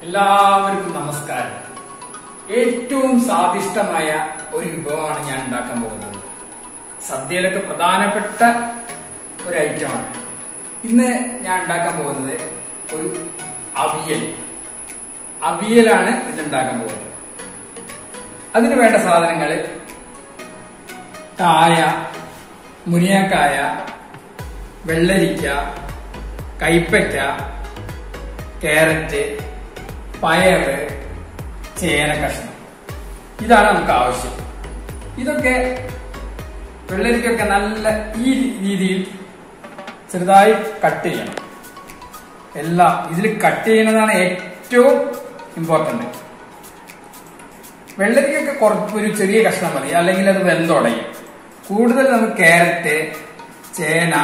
എല്ലാവർക്കും നമസ്കാരം ഏറ്റവും സ്വാദിഷ്ടമായ ഒരു വിഭവമാണ് ഞാൻ ഉണ്ടാക്കാൻ പോകുന്നത് സദ്യയിലൊക്കെ പ്രധാനപ്പെട്ട ഒരു ഐറ്റമാണ് ഇന്ന് ഞാൻ ഉണ്ടാക്കാൻ പോകുന്നത് ഒരു അവിയൽ അവിയലാണ് ഇത് ഉണ്ടാക്കാൻ പോകുന്നത് അതിന് വേണ്ട സാധനങ്ങൾ കായ മുരിങ്ങക്കായ വെള്ളരിക്ക കൈപ്പയ്ക്ക ക്യാരറ്റ് പയറ് ചേന കഷ്ണം ഇതാണ് നമുക്ക് ആവശ്യം ഇതൊക്കെ വെള്ളരിക്കൊക്കെ നല്ല ഈ രീതിയിൽ ചെറുതായി കട്ട് ചെയ്യണം എല്ലാം ഇതിൽ കട്ട് ചെയ്യുന്നതാണ് ഏറ്റവും ഇമ്പോർട്ടന്റ് വെള്ളരിക്കൊക്കെ കുറച്ച് ഒരു ചെറിയ കഷ്ണം മതി അല്ലെങ്കിൽ അത് വെന്തുടയും കൂടുതൽ നമുക്ക് ക്യാരറ്റ് ചേന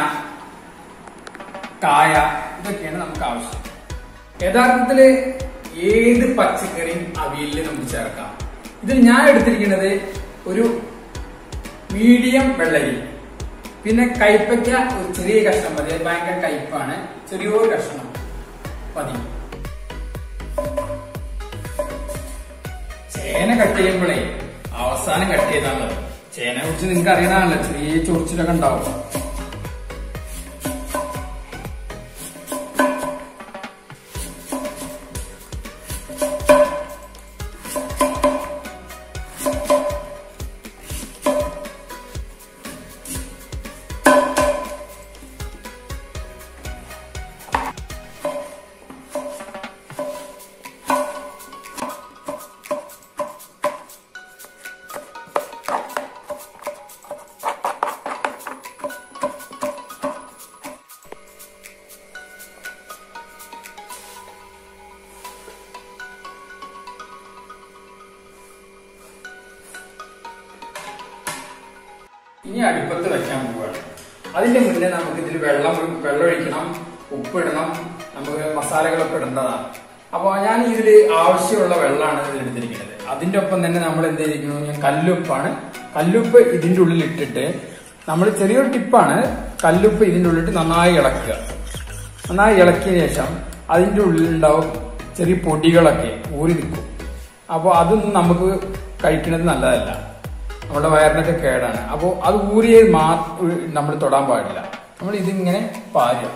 കായ ഇതൊക്കെയാണ് നമുക്ക് ആവശ്യം യഥാർത്ഥത്തില് ഏത് പച്ചക്കറിയും അവിയലിൽ നമുക്ക് ചേർക്കാം ഇതിൽ ഞാൻ എടുത്തിരിക്കുന്നത് ഒരു മീഡിയം വെള്ളരി പിന്നെ കയ്പയ്ക്ക ഒരു ചെറിയ കഷ്ണം മതി അത് ഭയങ്കര കയ്പാണ് ചെറിയൊരു കഷ്ണം മതി ചേന കട്ട് ചെയ്യുമ്പോഴേ അവസാനം കട്ട് ചെയ്താൽ മതി ചേനെ കുറിച്ച് നിങ്ങൾക്ക് അറിയണമല്ലോ ചെറിയ ചൊറിച്ചിലൊക്കെ ഉണ്ടാവും ഇനി അടുപ്പത്ത് വെക്കാൻ പോവുകയാണ് അതിന്റെ മുന്നേ നമുക്ക് ഇതിൽ വെള്ളം വെള്ളം ഒഴിക്കണം ഉപ്പിടണം നമുക്ക് മസാലകളൊക്കെ ഇടേണ്ടതാണ് അപ്പോൾ ഞാൻ ഇതിൽ ആവശ്യമുള്ള വെള്ളമാണ് ഇതിൽ എടുത്തിരിക്കുന്നത് അതിന്റെ ഒപ്പം തന്നെ നമ്മൾ എന്ത് ചെയ്തിരിക്കുന്നു ഞാൻ കല്ലുപ്പാണ് കല്ലുപ്പ് ഇതിന്റെ ഉള്ളിൽ ഇട്ടിട്ട് നമ്മൾ ചെറിയൊരു ടിപ്പാണ് കല്ലുപ്പ് ഇതിന്റെ ഉള്ളിട്ട് നന്നായി ഇളക്കുക നന്നായി ഇളക്കിയ ശേഷം അതിന്റെ ഉള്ളിലുണ്ടാവും ചെറിയ പൊടികളൊക്കെ ഊരി നിൽക്കും അപ്പോൾ അതൊന്നും നമുക്ക് കഴിക്കുന്നത് നല്ലതല്ല നമ്മുടെ വയറിനൊക്കെ കേടാണ് അപ്പോൾ അത് ഊരിയത് മാ നമ്മൾ തൊടാൻ പാടില്ല നമ്മൾ ഇതിങ്ങനെ പാരുക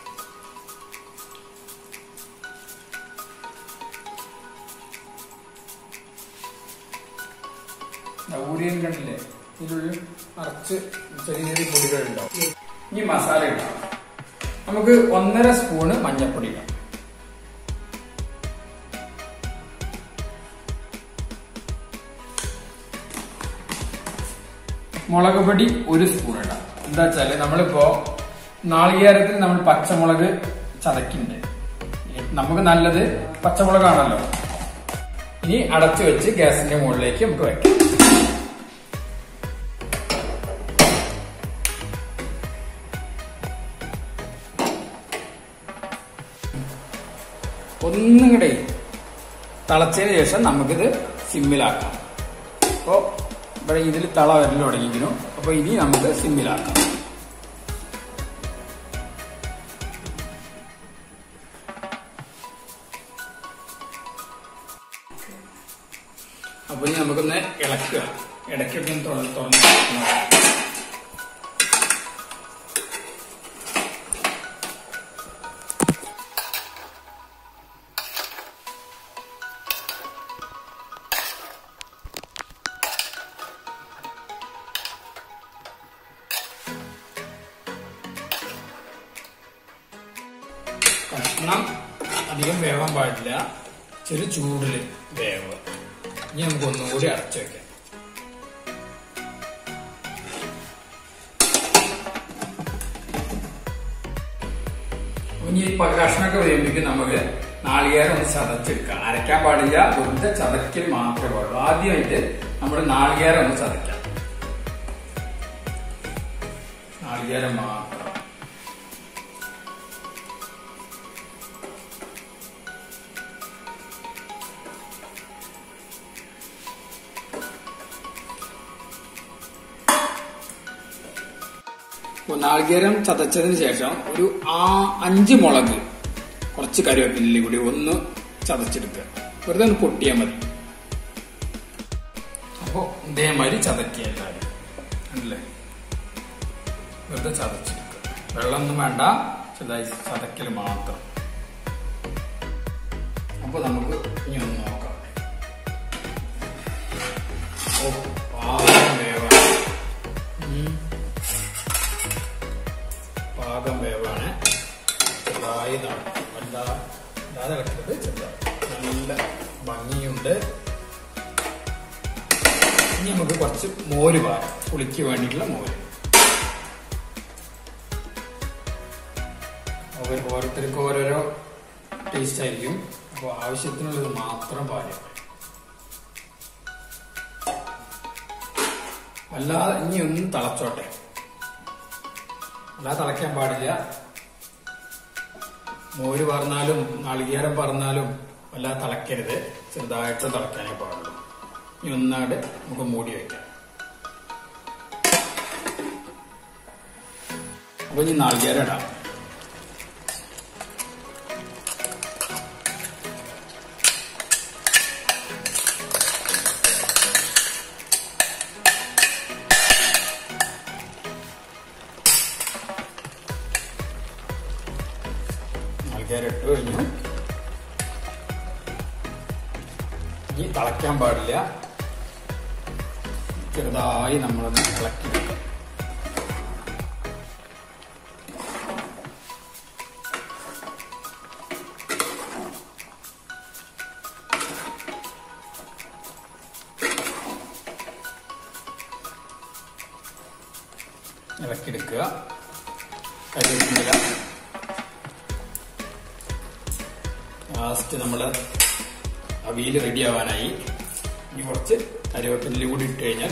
ഊരിയത് കണ്ടില്ലേ ഇതിനുള്ളിൽ നിറച്ച് ചെറിയ ചെറിയ പൊടികളുണ്ടാവും ഇനി മസാല ഇടാം നമുക്ക് ഒന്നര സ്പൂണ് മഞ്ഞൾപ്പൊടി ഇടാം മുളക് പൊടി ഒരു സ്പൂൺ ഇടാം എന്താ വെച്ചാല് നമ്മളിപ്പോ നാളികേരത്തിൽ നമ്മൾ പച്ചമുളക് ചതക്കുന്നുണ്ട് നമുക്ക് നല്ലത് പച്ചമുളകാണല്ലോ ഇനി അടച്ചു വെച്ച് ഗ്യാസിന്റെ മുകളിലേക്ക് നമുക്ക് വെക്കാം ഒന്നും കൂടെ തിളച്ചതിന് ശേഷം നമുക്കിത് സിമ്മിലാക്കാം അപ്പോ ഇവിടെ ഇതിൽ തള വരൽ തുടങ്ങിയിരിക്കുന്നു അപ്പൊ ഇനി നമുക്ക് സിമ്മിലാക്കാം അപ്പൊ ഇനി നമുക്കൊന്ന് ഇളക്കുക ഇടയ്ക്കൊക്കെ ഒന്ന് തുറന്ന് തുറന്ന് കഷ്ണം അധികം വേവാൻ പാടില്ല ചെറു ചൂടില് വേവ് ഇനി നമുക്ക് ഒന്നുകൂടി അടച്ചു വെക്കാം ഇനി ഈ കഷ്ണമൊക്കെ വേവിക്കും നമുക്ക് നാളികേരം ഒന്ന് ചതച്ചെടുക്കാം അരയ്ക്കാൻ പാടില്ല വെറുതെ ചതക്കൽ മാത്രമേ പാടുള്ളൂ ആദ്യമായിട്ട് നമ്മുടെ നാളികേരം ഒന്ന് ചതയ്ക്കാം നാളികേരം മാത്രം നാളികേരം ചതച്ചതിന് ശേഷം ഒരു ആ അഞ്ച് മുളക് കുറച്ച് കറിവേപ്പിൻ്റെ കൂടി ഒന്ന് ചതച്ചെടുക്കുക വെറുതെ ഒന്ന് പൊട്ടിയാൽ മതി അപ്പോ ഇതേമാതിരി ചതക്കുക എല്ലാവരും അല്ലേ വെറുതെ ചതച്ചെടുക്കുക വെള്ളമൊന്നും വേണ്ട ചെറുതായി ചതക്കൽ മാത്രം അപ്പൊ നമുക്ക് ഇനി ഒന്ന് നോക്കാം ഓ പാകം വേവാണ് ഉം. പാകം വേവാണ് ചെറുതായി നടക്കും വല്ലാ വല്ലാതെ കിടക്കുന്നത് ചെറുതായി നല്ല ഭംഗിയുണ്ട് ഇനി നമുക്ക് കുറച്ച് മോര് പാരാം പുളിക്ക് വേണ്ടിയിട്ടുള്ള മോര് ഓരോ- ഓരോരുത്തർക്കും ഓരോരോ ടേസ്റ്റ് ആയിരിക്കും അപ്പോൾ ആവശ്യത്തിനുള്ളത് മാത്രം പാരാം അല്ലാതെ ഇനി ഒന്ന് തിളച്ചോട്ടെ അല്ലാതെ തിളയ്ക്കാൻ പാടില്ല മോര് പറഞ്ഞാലും നാളികേരം പറഞ്ഞാലും വല്ലാതെ തിളക്കരുത് ചെറുതായിട്ട് തിളയ്ക്കാനേ പാടുള്ളൂ ഇനി ഒന്നാട് നമുക്ക് മൂടി വെക്കാം അപ്പൊ ഇനി നാളികേരം ഇടാം നാളികേരം ഇട്ട് കഴിഞ്ഞു ഇനി തിളയ്ക്കാൻ പാടില്ല ചെറുതായി നമ്മളൊന്ന് ഇളക്കി വെക്കാം ഇളക്കിയെടുക്കുക കരിവേപ്പില ലാസ്റ്റ് നമ്മൾ അവിയൽ റെഡി ആവാനായി ഇനി കുറച്ച് കരിവേപ്പിൻ്റെ കൂടി ഇട്ട് കഴിഞ്ഞാൽ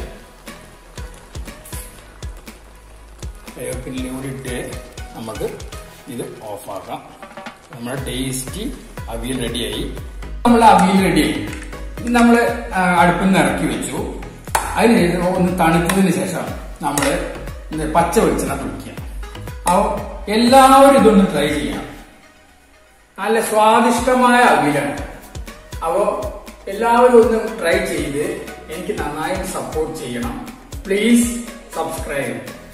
കരിവേപ്പിൻ്റെ കൂടി ഇട്ട് നമുക്ക് ഇത് ഓഫാക്കാം നമ്മുടെ ടേസ്റ്റി അവിയൽ റെഡിയായി നമ്മുടെ അവിയൽ റെഡിയായി ഇത് നമ്മൾ അടുപ്പിൽ നിന്ന് ഇറക്കി വെച്ചു അതിന് ഒന്ന് തണുത്തതിന് ശേഷം നമ്മൾ പച്ച വെളിച്ചെണ്ണ കുടിക്കുക അപ്പോൾ എല്ലാവരും ഇതൊന്ന് ട്രൈ ചെയ്യാം നല്ല സ്വാദിഷ്ടമായ അവിയലാണ് അപ്പോ എല്ലാവരും ഒന്ന് ട്രൈ ചെയ്ത് എനിക്ക് നന്നായി സപ്പോർട്ട് ചെയ്യണം പ്ലീസ് സബ്സ്ക്രൈബ്